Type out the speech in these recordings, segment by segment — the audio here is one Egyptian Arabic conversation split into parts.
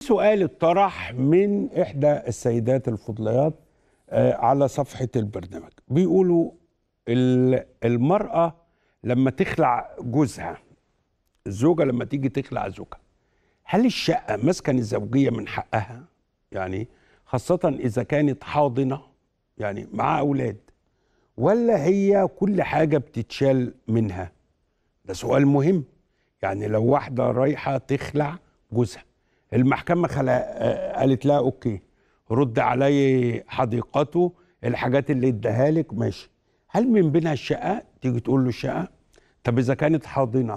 سؤال اتطرح من احدى السيدات الفضليات آه، على صفحه البرنامج بيقولوا ال- المراه لما تخلع جوزها الزوجه لما تيجي تخلع زوجها هل الشقه مسكن الزوجيه من حقها يعني خاصه اذا كانت حاضنه يعني مع اولاد ولا هي كل حاجه بتتشال منها ده سؤال مهم يعني لو واحده رايحه تخلع جوزها المحكمه خلق آه، قالت لها اوكي رد علي حديقته الحاجات اللي اداها لك ماشي هل من بينها الشقه تيجي تقول له الشقه طب اذا كانت حاضنه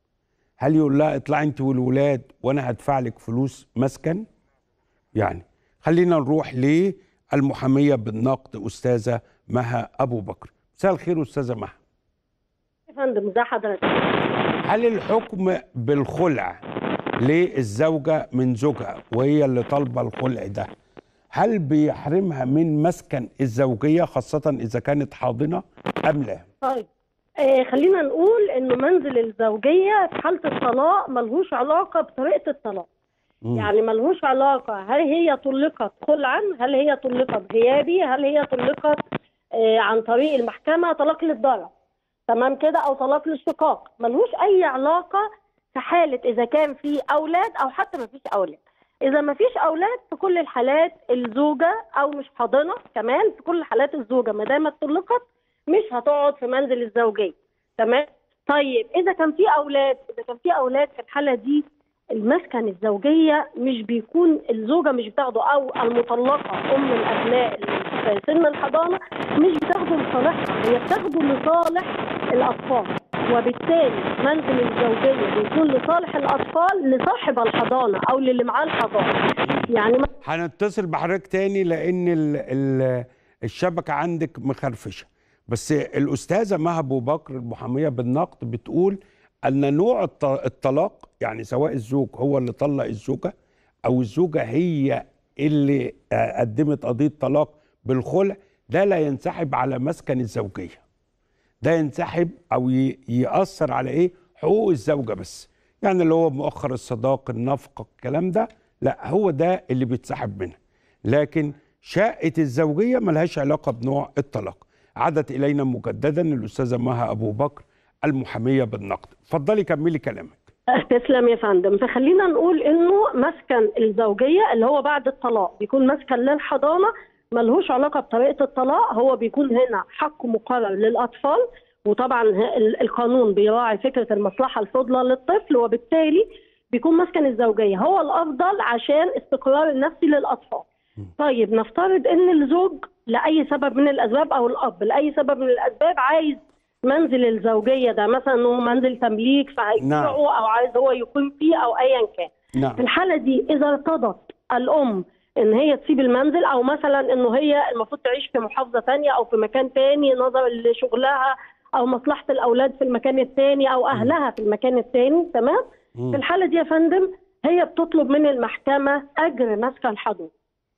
هل يقول لها اطلعي انت والولاد وانا هدفع لك فلوس مسكن يعني خلينا نروح للمحاميه بالنقد استاذه مها ابو بكر مساء الخير استاذه مها يا فندم ازي حضرتك هل الحكم بالخلع للزوجة من زوجها وهي اللي طالبة الخلع ده هل بيحرمها من مسكن الزوجية خاصة إذا كانت حاضنة أم لا؟ طيب آه خلينا نقول انه منزل الزوجيه في حاله الطلاق ملهوش علاقه بطريقه الطلاق مم. يعني ملهوش علاقه هل هي طلقت خلعا هل هي طلقت غيابي هل هي طلقت آه عن طريق المحكمه طلاق للضرر تمام كده او طلاق للشقاق ملهوش اي علاقه في حاله اذا كان في اولاد او حتى ما فيش اولاد اذا ما فيش اولاد في كل الحالات الزوجه او مش حاضنه كمان في كل الحالات الزوجه ما دام اتطلقت مش هتقعد في منزل الزوجيه تمام طيب اذا كان في اولاد اذا كان في اولاد في الحاله دي المسكن الزوجيه مش بيكون الزوجه مش بتاخده او المطلقه ام الابناء اللي في سن الحضانه مش بتاخده لصالحها هي بتاخده لصالح الاطفال وبالتالي منزل الزوجيه بيكون لصالح الاطفال لصاحب الحضانه او للي معاه الحضانه يعني هنتصل بحضرتك تاني لأن ال ال الشبكة عندك مخرفشة بس الأستاذة مها أبو بكر المحامية بالنقد بتقول أن نوع الط- الطلاق يعني سواء الزوج هو اللي طلق الزوجة أو الزوجة هي اللي آه، قدمت قضية طلاق بالخلع ده لا ينسحب على مسكن الزوجية ده ينسحب أو ي- يأثر على إيه حقوق الزوجة بس يعني اللي هو مؤخر الصداق النفقة الكلام ده لا هو ده اللي بيتسحب منها لكن شقة الزوجية ملهاش علاقة بنوع الطلاق عادت إلينا مجددا الأستاذة مها أبو بكر المحامية بالنقد اتفضلي كملي كلامك تسلم يا فندم فخلينا نقول انه مسكن الزوجيه اللي هو بعد الطلاق بيكون مسكن للحضانه ملهوش علاقه بطريقه الطلاق هو بيكون هنا حق مقرر للاطفال وطبعا ه- ال- القانون بيراعي فكره المصلحه الفضلى للطفل وبالتالي بيكون مسكن الزوجيه هو الافضل عشان استقرار النفسي للاطفال. طيب نفترض ان الزوج لاي سبب من الاسباب او الاب لاي سبب من الاسباب عايز منزل الزوجيه ده مثلا انه منزل تمليك فهيبيعه نعم. او عايز هو يقيم فيه او ايا كان. في نعم الحاله دي اذا ارتضت الام ان هي تسيب المنزل او مثلا انه هي المفروض تعيش في محافظه ثانيه او في مكان ثاني نظرا لشغلها او مصلحه الاولاد في المكان الثاني او اهلها في المكان الثاني تمام مم. في الحاله دي يا فندم هي بتطلب من المحكمه اجر مسكن حضور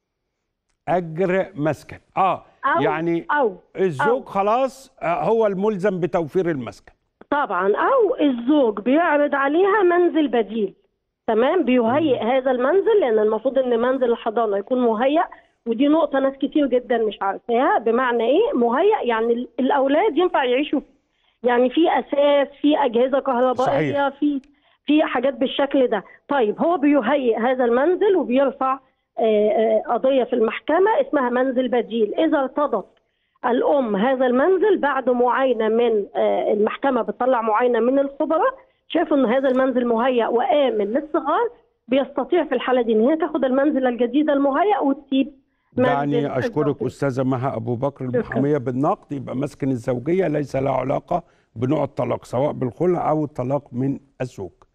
أجر مسكن آه أو يعني او الزوج أو. خلاص آه، هو الملزم بتوفير المسكن طبعا او الزوج بيعرض عليها منزل بديل تمام بيهيئ هذا المنزل لان المفروض ان منزل الحضانه يكون مهيئ ودي نقطه ناس كتير جدا مش عارفاها بمعنى ايه مهيئ يعني ال- الاولاد ينفع يعيشوا فيه يعني في اساس في اجهزه كهربائيه صحيح. في في حاجات بالشكل ده طيب هو بيهيئ هذا المنزل وبيرفع آه، آه، قضيه في المحكمه اسمها منزل بديل اذا ارتضت الام هذا المنزل بعد معاينه من آه، المحكمه بتطلع معاينه من الخبراء شافوا ان هذا المنزل مهيأ وامن للصغار بيستطيع في الحاله دي ان هي تاخد المنزل الجديد المهيأ وتسيب منزل دعني أشكرك الزوجية. أستاذة مها أبو بكر المحامية بالنقد يبقى مسكن الزوجية ليس له علاقة بنوع الطلاق سواء بالخلع أو الطلاق من الزوج